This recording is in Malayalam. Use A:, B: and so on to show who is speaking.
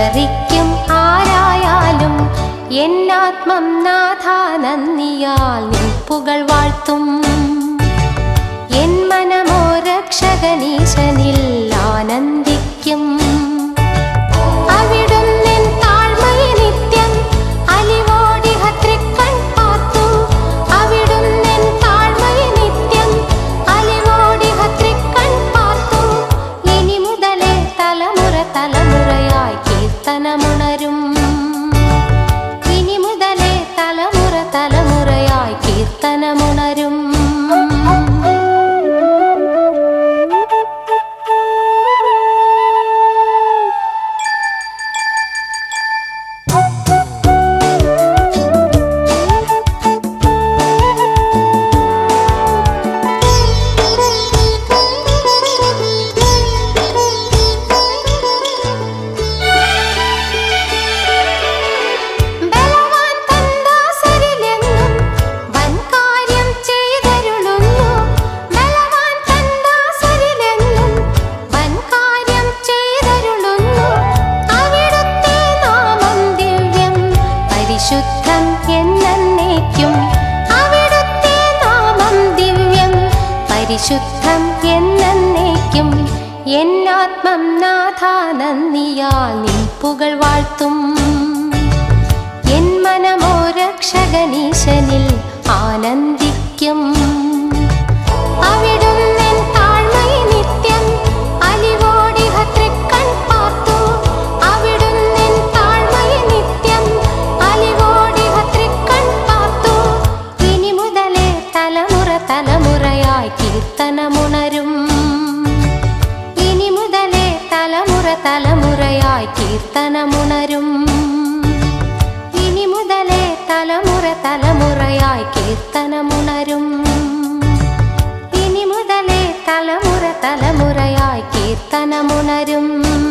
A: സ്മരിക്കും ആരായാലും എന്നാത്മം നാഥ നന്ദിയാൽ നിൽപ്പുകൾ വാഴ്ത്തും എൻ മനമോ രക്ഷകനീശനിൽ ആനന്ദിക്കും അവിടുന്നെൻ താഴ്മയെ നിത്യം അലിവോടിഹ തൃക്കൺ പാർത്തു അവിടുന്നെൻ താഴ്മയെ നിത്യം അലിവോടിഹ തൃക്കൺ പാർത്തു ഇനി മുതലേ തലമുറ തലമുറയായി കീർത്തനമുണരും ഇനി മുതലേ തലമുറ തലമുറയായി കീർത്തനമുണരും ബലവാൻ തന്ദാസരിലെന്നും വൻകാര്യം ചെയ്തരുളുന്നു ബലവാൻ തന്ദാസരിലെന്നും വൻകാര്യം ചെയ്തരുളുന്നു അവിടുത്തെ നാമം ദിവ്യം പരിശുദ്ധം എന്നേക്കും അവിടുത്തെ നാമം ദിവ്യം പരിശുദ്ധം എന്നേക്കും എന്നാത്മം നാഥ നന്ദിയാൽ നിൻപുകൾ വാഴ്ത്തും എൻ മനമോ രക്ഷകനീശനിൽ ആനന്ദിക്കും അവിടുന്നെൻ താഴ്മയെ നിത്യം അലിവോടിഹ തൃക്കൺ പാർത്തു അവിടുന്നെൻ താഴ്മയെ നിത്യം അലിവോടിഹ തൃക്കൺ പാർത്തു ഇനി മുതലേ തലമുറ തലമുറയായി കീർത്തനമുണരും ഇനി മുതലേ തലമുറ തലമുറയായി കീർത്തനമുണരും ഇനി മുതലേ തലമുറ തലമുറയായി കീർത്തനമുണരും ഇനി മുതലേ തലമുറ തലമുറയായി കീർത്തനമുണരും